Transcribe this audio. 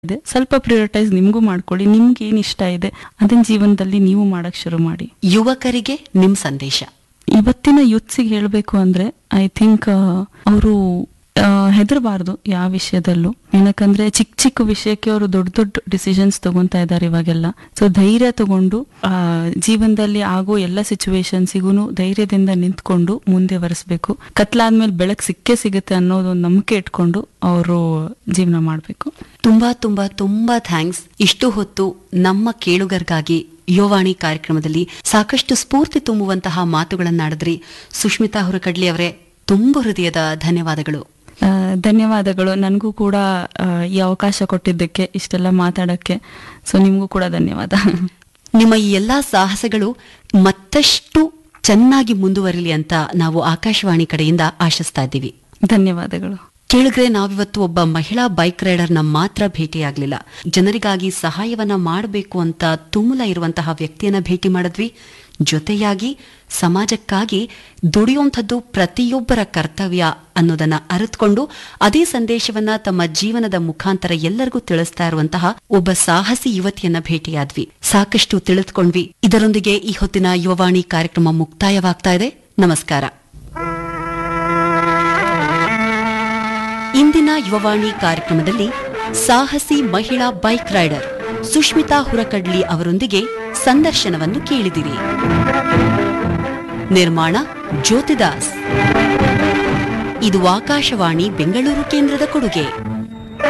ಇದೆ ಸ್ವಲ್ಪ ಪ್ರಿಯೋರಿಟೈಸ್ ನಿಮ್ಗೂ ಮಾಡ್ಕೊಳ್ಳಿ ನಿಮ್ಗೆ ಏನ್ ಇಷ್ಟ ಇದೆ ಅದನ್ನ ಜೀವನದಲ್ಲಿ ನೀವು ಮಾಡಕ್ ಶುರು ಮಾಡಿ ಯುವಕರಿಗೆ ನಿಮ್ ಸಂದೇಶ ಇವತ್ತಿನ ಯೂತ್ಸಿಗೆ ಹೇಳ್ಬೇಕು ಅಂದ್ರೆ ಐ ಥಿಂಕ್ ಅವರು ಹೆದರಬಾರ್ದು ಯಾವ ವಿಷಯದಲ್ಲೂ ಏನಕ್ಕಂದ್ರೆ ಚಿಕ್ಕ ಚಿಕ್ಕ ವಿಷಯಕ್ಕೆ ಅವರು ದೊಡ್ಡ ದೊಡ್ಡ ಡಿಸಿಷನ್ಸ್ ತಗೊಂತಾ ಇದ್ದಾರೆ ಇವಾಗೆಲ್ಲ ಸೊ ಧೈರ್ಯ ತಗೊಂಡು ಆ, ಜೀವನದಲ್ಲಿ ಆಗೋ ಎಲ್ಲ ಸಿಚುವೇಶನ್ಸಿಗೂ ಧೈರ್ಯದಿಂದ ನಿಂತ್ಕೊಂಡು ಮುಂದೆ ವರೆಸ್ಬೇಕು ಕತ್ಲಾದ್ಮೇಲೆ ಬೆಳಕು ಸಿಕ್ಕೇ ಸಿಗುತ್ತೆ ಅನ್ನೋದು ಒಂದು ನಂಬಿಕೆ ಇಟ್ಕೊಂಡು ಅವರು ಜೀವನ ಮಾಡಬೇಕು ತುಂಬಾ ತುಂಬಾ ತುಂಬಾ ಥ್ಯಾಂಕ್ಸ್ ಇಷ್ಟು ಹೊತ್ತು ನಮ್ಮ ಕೇಳುಗರಿಗಾಗಿ ಯುವವಾಣಿ ಕಾರ್ಯಕ್ರಮದಲ್ಲಿ ಸಾಕಷ್ಟು ಸ್ಫೂರ್ತಿ ತುಂಬುವಂತಹ ಮಾತುಗಳನ್ನಾಡಿದ್ರಿ ಸುಷ್ಮಿತಾ ಹುರಕಡ್ಲಿ ಅವರೇ ತುಂಬು ಹೃದಯದ ಧನ್ಯವಾದಗಳು ಆ, ಧನ್ಯವಾದಗಳು ನನಗೂ ಕೂಡ ಆ, ಈ ಅವಕಾಶ ಕೊಟ್ಟಿದ್ದಕ್ಕೆ ಇಷ್ಟೆಲ್ಲ ಮಾತಾಡಕ್ಕೆ ಸೊ ನಿಮಗೂ ಕೂಡ ಧನ್ಯವಾದ ನಿಮ್ಮ ಈ ಎಲ್ಲಾ ಸಾಹಸಗಳು ಮತ್ತಷ್ಟು ಚೆನ್ನಾಗಿ ಮುಂದುವರಿಲಿ ಅಂತ ನಾವು ಆಕಾಶವಾಣಿ ಕಡೆಯಿಂದ ಆಶಿಸ್ತಾ ಇದ್ದೀವಿ ಧನ್ಯವಾದಗಳು ಕೇಳಿದ್ರೆ ನಾವಿವತ್ತು ಒಬ್ಬ ಮಹಿಳಾ ಬೈಕ್ ರೈಡರ್ನ ಮಾತ್ರ ಭೇಟಿಯಾಗ್ಲಿಲ್ಲ ಜನರಿಗಾಗಿ ಸಹಾಯವನ್ನ ಮಾಡಬೇಕು ಅಂತ ತುಮುಲ ಇರುವಂತಹ ವ್ಯಕ್ತಿಯನ್ನ ಭೇಟಿ ಮಾಡಿದ್ವಿ ಜೊತೆಯಾಗಿ ಸಮಾಜಕ್ಕಾಗಿ ದುಡಿಯುವಂಥದ್ದು ಪ್ರತಿಯೊಬ್ಬರ ಕರ್ತವ್ಯ ಅನ್ನೋದನ್ನ ಅರಿತುಕೊಂಡು ಅದೇ ಸಂದೇಶವನ್ನ ತಮ್ಮ ಜೀವನದ ಮುಖಾಂತರ ಎಲ್ಲರಿಗೂ ತಿಳಿಸ್ತಾ ಇರುವಂತಹ ಒಬ್ಬ ಸಾಹಸಿ ಯುವತಿಯನ್ನ ಭೇಟಿಯಾದ್ವಿ ಸಾಕಷ್ಟು ತಿಳಿದುಕೊಂಡ್ವಿ ಇದರೊಂದಿಗೆ ಈ ಹೊತ್ತಿನ ಯುವವಾಣಿ ಕಾರ್ಯಕ್ರಮ ಮುಕ್ತಾಯವಾಗ್ತಾ ಇದೆ ನಮಸ್ಕಾರ ಇಂದಿನ ಯುವವಾಣಿ ಕಾರ್ಯಕ್ರಮದಲ್ಲಿ ಸಾಹಸಿ ಮಹಿಳಾ ಬೈಕ್ ರೈಡರ್ ಸುಷ್ಮಿತಾ ಹುರಕಡ್ಲಿ ಅವರೊಂದಿಗೆ ಸಂದರ್ಶನವನ್ನು ಕೇಳಿದಿರಿ ನಿರ್ಮಾಣ ಜ್ಯೋತಿದಾಸ್ ಇದು ಆಕಾಶವಾಣಿ ಬೆಂಗಳೂರು ಕೇಂದ್ರದ ಕೊಡುಗೆ